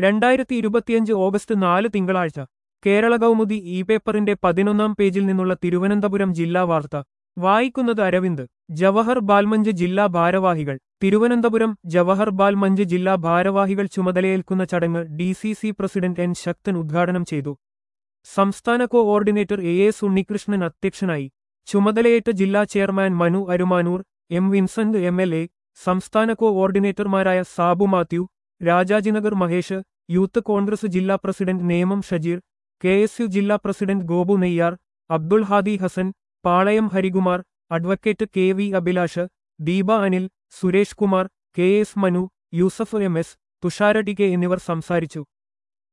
രണ്ടായിരത്തി ഇരുപത്തിയഞ്ച് ഓഗസ്റ്റ് നാല് തിങ്കളാഴ്ച കേരള കൗമുദി ഇ പേപ്പറിന്റെ പതിനൊന്നാം പേജിൽ നിന്നുള്ള തിരുവനന്തപുരം ജില്ലാ വാർത്ത വായിക്കുന്നത് അരവിന്ദ് ജവഹർ ബാൽമഞ്ച് ജില്ലാ ഭാരവാഹികൾ തിരുവനന്തപുരം ജവഹർ ബാൽമഞ്ച് ജില്ലാ ഭാരവാഹികൾ ചുമതലയേൽക്കുന്ന ചടങ്ങ് D C C president N Sakthan ഉദ്ഘാടനം ചെയ്തു സംസ്ഥാന കോഓർഡിനേറ്റർ എ എസ് ഉണ്ണികൃഷ്ണൻ അധ്യക്ഷനായി ചുമതലയേറ്റ ജില്ലാ chairman Manu Arumanoor M Vincent M L A സംസ്ഥാന കോഓർഡിനേറ്റർമാരായ സാബു മാത്യു രാജാജിനഗർ മഹേഷ് യൂത്ത് കോൺഗ്രസ് ജില്ലാ president Nemam Shajeer K S U ജില്ലാ president Gopu Neyyar Abdul Hadi Hasan Palayam Harikumar advocate K V Abhilash Deepa Anil Suresh Kumar K S Manu Yusuf M S Thushara T K എന്നിവർ സംസാരിച്ചു